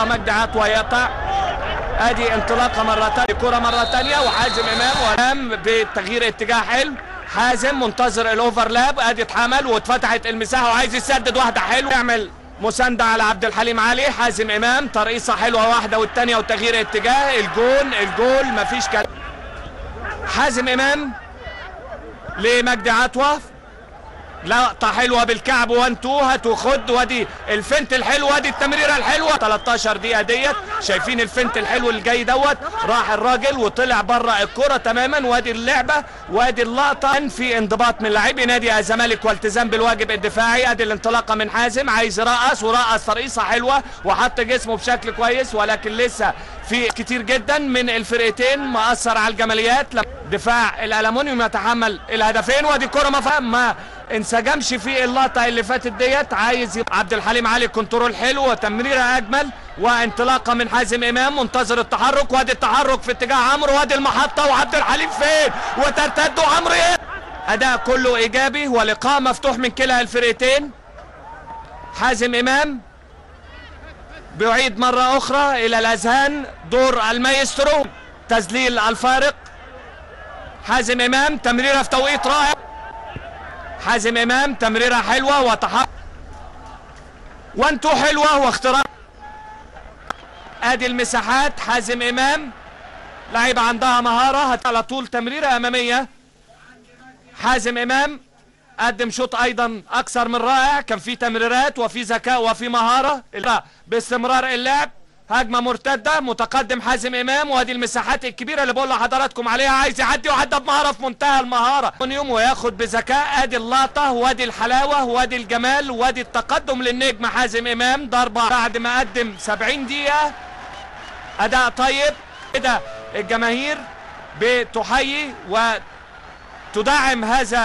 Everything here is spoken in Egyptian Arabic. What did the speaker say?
كرة مجدي عطوة يقطع ادي انطلاقه مره ثانيه كره مره ثانيه وحازم امام وامام بتغيير اتجاه حلو حازم منتظر الاوفرلاب ادي اتحمل واتفتحت المساحه وعايز يسدد واحده حلوه يعمل مسانده على عبد الحليم علي حازم امام ترقيصه حلوه واحده والثانيه وتغيير اتجاه الجون الجول مفيش كلام حازم امام لمجدي عطوه لقطة حلوة بالكعب 1 2 هات وخد وادي الفنت الحلو وادي التمريرة الحلوة 13 دقيقة ديت شايفين الفنت الحلو اللي جاي دوت راح الراجل وطلع بره الكرة تماما وادي اللعبة وادي اللقطة في انضباط من لاعبي نادي الزمالك والتزام بالواجب الدفاعي ادي الانطلاقة من حازم عايز يرقص ورقص ترقيصة حلوة وحط جسمه بشكل كويس ولكن لسه في كتير جدا من الفرقتين مأثر على الجماليات دفاع الالومنيوم يتحمل الهدفين وادي الكرة ما فهم ما انسجمش في اللقطه اللي فاتت ديت عايز يبقى عبد الحليم علي كنترول حلو وتمريره اجمل وانطلاقه من حازم امام منتظر التحرك وادي التحرك في اتجاه عمرو وادي المحطه وعبد الحليم فين وترتد عمرو ايه اداء كله ايجابي ولقاء مفتوح من كلا الفرقتين حازم امام بيعيد مره اخرى الى الاذهان دور المايسترو تذليل الفارق حازم امام تمريره في توقيت رائع حازم امام تمريره حلوه وتحرك وانتو حلوه واختراق ادي المساحات حازم امام لعيبه عندها مهاره على طول تمريره اماميه حازم امام قدم شوط ايضا اكثر من رائع كان في تمريرات وفي ذكاء وفي مهاره باستمرار اللعب هجمه مرتده متقدم حازم امام وادي المساحات الكبيره اللي بقول لحضراتكم عليها عايز يعدي وعدى بمهاره في منتهى المهاره يوم وياخد بذكاء ادي اللقطه وادي الحلاوه وادي الجمال وادي التقدم للنجم حازم امام ضربه بعد ما قدم 70 دقيقه اداء طيب كده الجماهير بتحيي وتدعم هذا